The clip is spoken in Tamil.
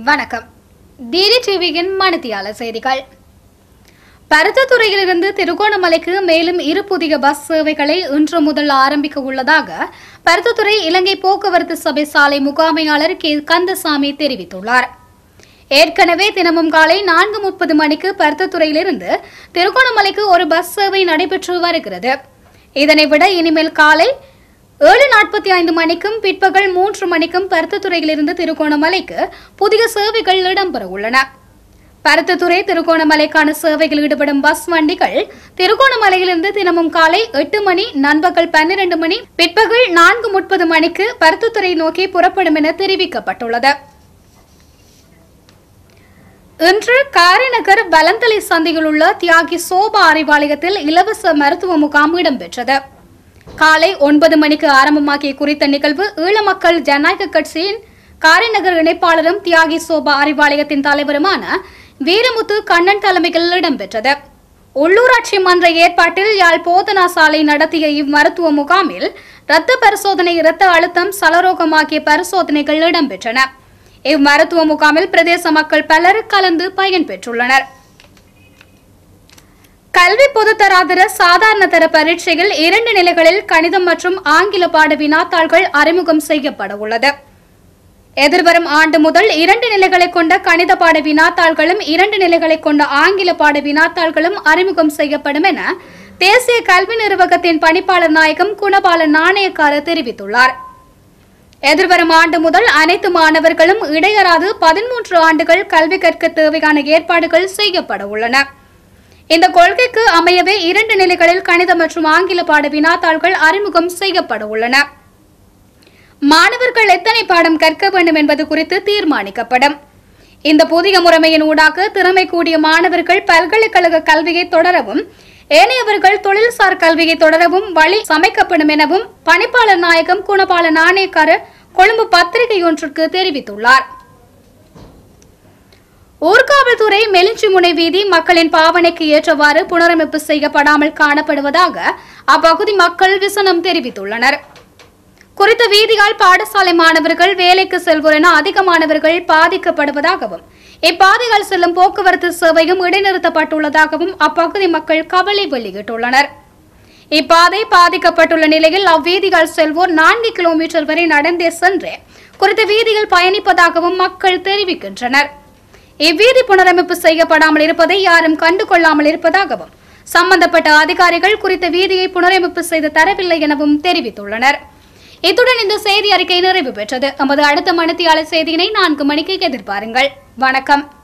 வணக்கம் டிடி டிவியின் மணித்தியால செய்திகள் பருத்தத்துறையிலிருந்து திருகோணமலைக்கு மேலும் இரு புதிய பஸ் சேவைகளை இன்று முதல் ஆரம்பிக்க உள்ளதாக பருத்தத்துறை இலங்கை போக்குவரத்து சபை சாலை முகாமையாளர் கே கந்தசாமி தெரிவித்துள்ளார் ஏற்கனவே தினமும் காலை நான்கு முப்பது மணிக்கு பருத்தத்துறையிலிருந்து திருகோணமலைக்கு ஒரு பஸ் சேவை நடைபெற்று வருகிறது இதனை விட இனிமேல் காலை ஏழு நாற்பத்தி ஐந்து மணிக்கும் பிற்பகல் மூன்று மணிக்கும் பருத்தத்துறையிலிருந்து திருகோணமலைக்கு புதிய சேவைகள் இடம்பெற உள்ளன பருத்தத்துறை திருகோணமலைக்கான சேவையில் ஈடுபடும் பஸ் வண்டிகள் திருகோணமலையிலிருந்து தினமும் காலை எட்டு மணி நண்பகல் பன்னிரண்டு மணி பிற்பகல் நான்கு முப்பது மணிக்கு பருத்தத்துறை நோக்கி புறப்படும் என தெரிவிக்கப்பட்டுள்ளது இன்று காரிநகர் வலந்தலை சந்தையில் உள்ள தியாகி சோபா அறிவாலயத்தில் இலவச மருத்துவ முகாம் இடம்பெற்றது காலை ஒன்பது மணிக்கு ஆரம்பமாகிய குறித்த நிகழ்வு ஈழ மக்கள் ஜனநாயக கட்சியின் காரிநகர் இணைப்பாளரும் தியாகி சோபா அறிவாலயத்தின் தலைவருமான வீரமுத்து கண்ணன் தலைமையில் இடம்பெற்றது உள்ளூராட்சி மன்ற ஏற்பாட்டில் யாழ் போதனா சாலை நடத்திய இம்மருத்துவ முகாமில் இரத்த பரிசோதனை இரத்த அழுத்தம் சலரோகம் ஆகிய பரிசோதனைகள் இடம்பெற்றன இம்மருத்துவ முகாமில் பிரதேச மக்கள் பலர் கலந்து பயன்பெற்றுள்ளனர் கல்வி பொதுத்தராதர சாதாரண தர பரீட்சையில் இரண்டு நிலைகளில் கணிதம் மற்றும் ஆங்கில பாட வினாத்தாள்கள் அறிமுகம் செய்யப்பட உள்ளது எதிர்வரும் ஆண்டு முதல் இரண்டு நிலைகளை கொண்ட கணித பாட வினாத்தாள்களும் இரண்டு நிலைகளை கொண்ட ஆங்கில பாட வினாத்தாள்களும் அறிமுகம் செய்யப்படும் என தேசிய கல்வி நிர்வாகத்தின் பணிப்பாளர் நாயகம் குணபால நாணயக்கார தெரிவித்துள்ளார் எதிர்வரும் ஆண்டு முதல் அனைத்து மாணவர்களும் இடையறாது பதிமூன்று ஆண்டுகள் கல்வி கற்க தேவையான ஏற்பாடுகள் செய்யப்பட உள்ளன இந்த கொள்கைக்கு அமையவே இரண்டு நிலைகளில் கணித மற்றும் ஆங்கில பாட வினாத்தாள்கள் அறிமுகம் செய்யப்பட உள்ளன மாணவர்கள் எத்தனை பாடம் கற்க வேண்டும் என்பது குறித்து தீர்மானிக்கப்படும் இந்த புதிய முறைமையின் ஊடாக திறமை கூடிய மாணவர்கள் பல்கலைக்கழக கல்வியை தொடரவும் ஏனையவர்கள் தொழில்சார் கல்வியை தொடரவும் வழி சமைக்கப்படும் எனவும் பணிப்பாளர் நாயகம் குணபால நாணயக்காரர் கொழும்பு பத்திரிகை ஒன்றுக்கு தெரிவித்துள்ளார் ஊர்காவல்துறை மெலிஞ்சிமுனை வீதி மக்களின் பாவனைக்கு ஏற்றவாறு புனரமைப்பு செய்யப்படாமல் காணப்படுவதாக அப்பகுதி மக்கள் விசனம் தெரிவித்துள்ளனர் குறித்த வீதியால் பாடசாலை மாணவர்கள் வேலைக்கு செல்வோர் என அதிக மாணவர்கள் பாதிக்கப்படுவதாகவும் இப்பாதையால் செல்லும் போக்குவரத்து சேவையும் இடைநிறுத்தப்பட்டுள்ளதாகவும் அப்பகுதி மக்கள் கவலை வெளியிட்டுள்ளனர் இப்பாதை பாதிக்கப்பட்டுள்ள நிலையில் அவ்வீதியால் செல்வோர் நான்கு கிலோமீட்டர் வரை நடந்தே சென்று குறித்த வீதியில் பயணிப்பதாகவும் மக்கள் தெரிவிக்கின்றனர் இவ்வீதி புனரமைப்பு செய்யப்படாமல் இருப்பதை யாரும் கண்டுகொள்ளாமல் இருப்பதாகவும் சம்பந்தப்பட்ட அதிகாரிகள் குறித்த வீதியை புனரமைப்பு செய்து தரவில்லை எனவும் தெரிவித்துள்ளனர் இத்துடன் இந்த செய்தி அறிக்கை நிறைவு பெற்றது நமது அடுத்த மணித்தியாளர் செய்தியினை நான்கு மணிக்கு எதிர்பாருங்கள் வணக்கம்